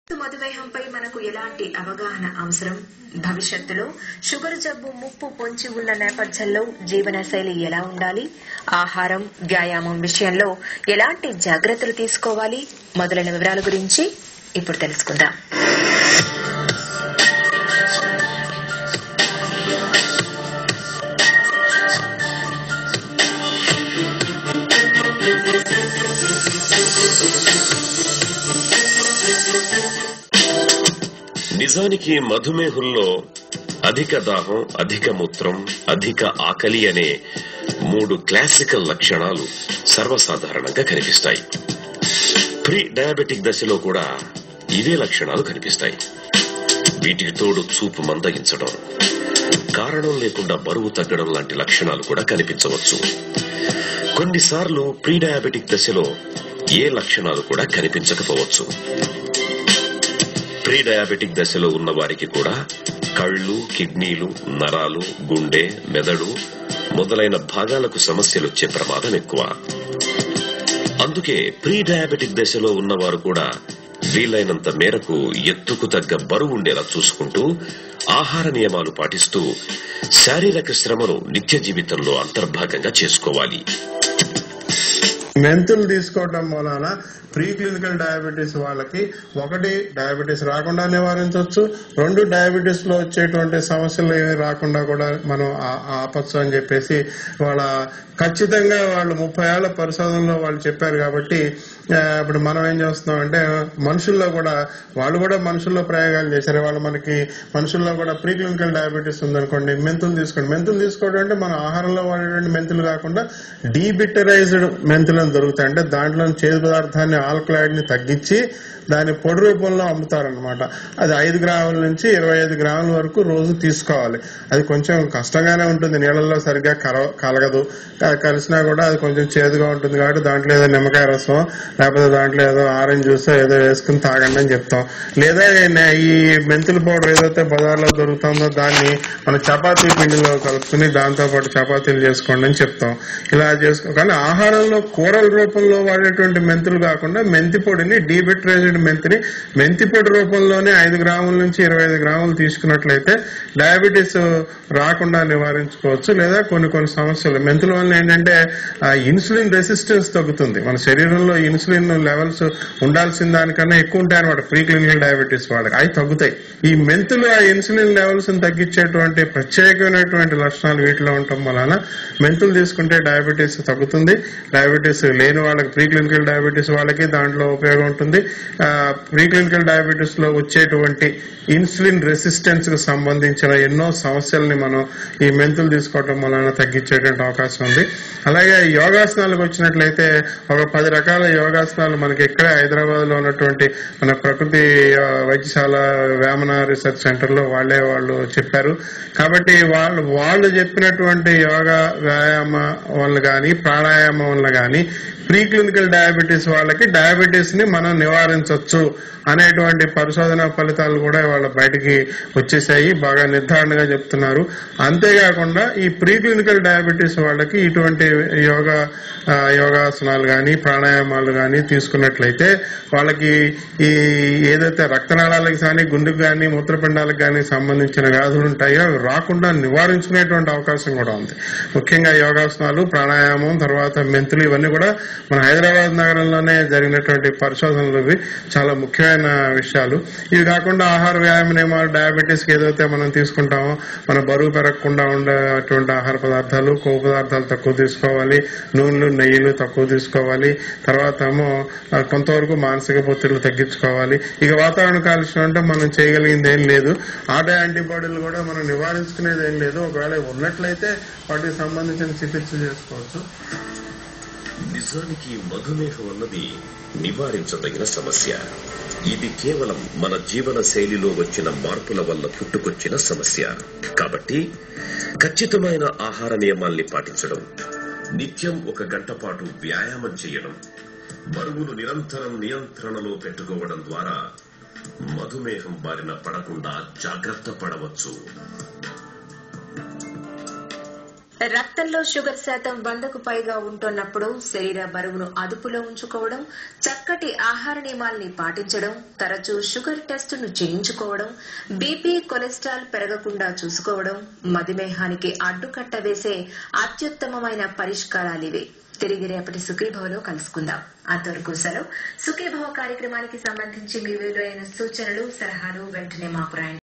మధుమేహంపై మనకు ఎలాంటి అవగాహన అవసరం భవిష్యత్తులో షుగర్ జబ్బు ముప్పు పొంచి ఉన్న నేపథ్యంలో జీవనశైలి ఎలా ఉండాలి ఆహారం వ్యాయామం విషయంలో ఎలాంటి జాగ్రత్తలు తీసుకోవాలి మొదలైన వివరాల గురించి ఇప్పుడు తెలుసుకుందాం నిజానికి మధుమేహుల్లో అధిక దాహం అధిక మూత్రం అధిక ఆకలి అనే మూడు క్లాసికల్ లక్షణాలు సర్వసాధారణంగా కనిపిస్తాయి ప్రీ డయాబెటిక్ దశలో కూడా ఇవే లక్షణాలు కనిపిస్తాయి వీటికి తోడు చూపు మందగించడం కారణం లేకుండా బరువు తగ్గడం లాంటి లక్షణాలు కూడా కనిపించవచ్చు కొన్నిసార్లు ప్రీ డయాబెటిక్ దశలో ఏ లక్షణాలు కూడా కనిపించకపోవచ్చు ప్రీ డయాబెటిక్ దశలో ఉన్న వారికి కూడా కళ్ళు కిడ్నీలు నరాలు గుండె మెదడు మొదలైన భాగాలకు సమస్యలు వచ్చే ప్రమాదం ఎక్కువ అందుకే ప్రీ డయాబెటిక్ దశలో ఉన్నవారు కూడా వీలైనంత మేరకు ఎత్తుకు తగ్గ బరువు ఉండేలా చూసుకుంటూ ఆహార నియమాలు పాటిస్తూ శారీరక శ్రమను నిత్య జీవితంలో అంతర్భాగంగా చేసుకోవాలి మెంతులు తీసుకోవటం మూలాన ప్రీ క్లినికల్ డయాబెటీస్ వాళ్ళకి ఒకటి డయాబెటీస్ రాకుండా నివారించవచ్చు రెండు డయాబెటీస్ లో వచ్చేటువంటి సమస్యలు ఏమి రాకుండా కూడా మనం ఆ- ఆపచ్చు అని చెప్పేసి వాళ్ళ ఖచ్చితంగా వాళ్ళు ముప్పై ఏళ్ల పరిశోధనలో వాళ్ళు చెప్పారు కాబట్టి ఆ, ఇప్పుడు మనం ఏం చేస్తున్నాం అంటే మనుషుల్లో కూడా వాళ్ళు కూడా మనుషుల్లో ప్రయోగాలు చేశారు వాళ్ళు మనకి మనుషుల్లో కూడా ప్రీ క్లినికల్ డయాబెటీస్ ఉందనుకోండి మెంతులు తీసుకోండి మెంతులు తీసుకోవడం అంటే మన ఆహారంలో వాడేటువంటి మెంతులు కాకుండా డీబిటరైజ్డ్ మెంతులు అని దొరుకుతాయి అంటే దాంట్లో చేదు పదార్థాన్ని ఆల్కలాయిడ్ ని తగ్గించి దాన్ని పొడి రూపంలో అమ్ముతారనమాట అది ఐదు గ్రాముల నుంచి ఇరవై ఐదు గ్రాముల వరకు రోజు తీసుకోవాలి అది కొంచెం కష్టంగానే ఉంటుంది నీళ్ళల్లో సరిగ్గా కల- కలగదు క- కలిసినా కూడా అది కొంచెం చేదుగా ఉంటుంది కాబట్టి దాంట్లో ఏదో నిమ్మకాయ రసం లేకపోతే దాంట్లో ఏదో ఆరెంజ్ జ్యూస్ ఏదో వేసుకుని తాగండి అని చెప్తాం లేదా ఈ నే- ఈ మెంతుల పౌడర్ ఏదైతే బజార్లో దొరుకుతుందో దాన్ని మన చపాతీ పిండిలో కలుపుకుని దాంతో పాటు చపాతీలు చేసుకోండి అని చెప్తాం ఇలా చేసుకో కానీ ఆహారంలో కూరల రూపంలో వాడేటువంటి మెంతులు కాకుండా మెంతి పొడిని డీబిట్రైజ్డ్ మెంతిని మెంతి పొడి రూపంలోనే ఐదు గ్రాముల నుంచి ఇరవై ఐదు గ్రాములు తీసుకున్నట్లయితే డయాబెటీస్ రాకుండా నివారించుకోవచ్చు లేదా కొన్ని కొన్ని సమస్యలు మెంతుల వల్ల ఏంటంటే ఆ ఇన్సులిన్ రెసిస్టెన్స్ తగ్గుతుంది మన శరీరంలో ఇన్సులిన్ లెవెల్స్ ఉండాల్సిన దానికన్నా ఎక్కువ ఉంటాయి అనమాట ప్రీ క్లినికల్ డయాబెటీస్ వాళ్ళకి అవి తగ్గుతాయి ఈ మెంతులు ఆ ఇన్సులిన్ లెవెల్స్ తగ్గించేటువంటి ప్రత్యేకమైనటువంటి లక్షణాలు వీటిలో ఉండటం వలన మెంతులు తీసుకుంటే డయాబెటీస్ తగ్గుతుంది డయాబెటీస్ లేని వాళ్ళకి ప్రీ క్లినికల్ డయాబెటీస్ వాళ్ళకి దాంట్లో ఉపయోగం ఉంటుంది ప్రీ క్లినికల్ డయాబెటీస్ లో వచ్చేటువంటి ఇన్సులిన్ రెసిస్టెన్స్ కు సంబంధించిన ఎన్నో సమస్యల్ని మనం ఈ మెంతులు తీసుకోవటం వలన తగ్గించేటువంటి అవకాశం ఉంది అలాగే యోగాసనాలకు వచ్చినట్లయితే ఒక పది రకాల యోగాసనాలు మనకి ఇక్కడే హైదరాబాద్ లో ఉన్నటువంటి మన ప్రకృతి ఆ, వైద్యశాల వేమన రీసెర్చ్ సెంటర్ లో వాళ్ళే వాళ్ళు చెప్పారు కాబట్టి వాళ్ళు వాళ్ళు చెప్పినటువంటి యోగా వ్యాయామ వల్ల గాని ప్రాణాయామం వల్ల గాని ప్రీ క్లినికల్ డయాబెటీస్ వాళ్ళకి డయాబెటీస్ ని మనం నివారించవచ్చు అనేటువంటి పరిశోధన ఫలితాలు కూడా వాళ్ళ బయటికి వచ్చేసాయి బాగా నిర్ధారణగా చెప్తున్నారు అంతేకాకుండా ఈ ప్రీ క్లినికల్ డయాబెటీస్ వాళ్ళకి ఇటువంటి యోగా ఆ, యోగాసనాలు కానీ ప్రాణాయామాలు కానీ తీసుకున్నట్లయితే వాళ్ళకి ఈ ఏదైతే రక్తనాళాలకు కానీ గుండెకు కానీ మూత్రపిండాలకు కానీ సంబంధించిన వ్యాధులు ఉంటాయో అవి రాకుండా నివారించుకునేటువంటి అవకాశం కూడా ఉంది ముఖ్యంగా యోగాసనాలు ప్రాణాయామం తర్వాత మెంతులు ఇవన్నీ కూడా మన హైదరాబాద్ నగరంలోనే జరిగినటువంటి పరిశోధనలు ఇవి చాలా ముఖ్యమైన విషయాలు ఇవి కాకుండా ఆహార వ్యాయామ నియమాలు డయాబెటీస్ కి ఏదైతే మనం తీసుకుంటామో మన బరువు పెరగకుండా ఉండేటువంటి ఆహార పదార్థాలు కొవ్వు పదార్థాలు తక్కువ తీసుకోవాలి నూనెలు నెయ్యిలు తక్కువ తీసుకోవాలి తర్వాత ఏమో ఆ, కొంతవరకు మానసిక ఒత్తిళ్లు తగ్గించుకోవాలి ఇక వాతావరణ కాలుష్యం అంటే మనం చేయగలిగింది ఏం లేదు ఆటో యాంటీబాడీలు కూడా మనం నివారించుకునేది ఏం లేదు ఒకవేళ ఉన్నట్లయితే వాటికి సంబంధించిన చికిత్స చేసుకోవచ్చు నిజానికి మధుమేహం అన్నది నివారించదగిన సమస్య ఇది కేవలం మన జీవన శైలిలో వచ్చిన మార్పుల వల్ల పుట్టుకొచ్చిన సమస్య కాబట్టి ఖచ్చితమైన ఆహార నియమాల్ని పాటించడం నిత్యం ఒక గంట పాటు వ్యాయామం చేయడం బరువును నిరంతరం నియంత్రణలో పెట్టుకోవడం ద్వారా మధుమేహం బారిన పడకుండా జాగ్రత్త పడవచ్చు రక్తంలో షుగర్ శాతం వందకు పైగా ఉంటున్నప్పుడు శరీర బరువును అదుపులో ఉంచుకోవడం చక్కటి ఆహార నియమాల్ని పాటించడం తరచూ షుగర్ టెస్టును చేయించుకోవడం బీపీ కొలెస్ట్రాల్ పెరగకుండా చూసుకోవడం మధుమేహానికి అడ్డుకట్ట వేసే అత్యుత్తమమైన పరిష్కారాలివే తిరిగి రేపటి సుఖీభవలో కలుసుకుందాం అంతవరకు సెలవు సుఖీభవ కార్యక్రమానికి సంబంధించి మీ విలువైన సూచనలు సలహాలు వెంటనే మాకు రాయండి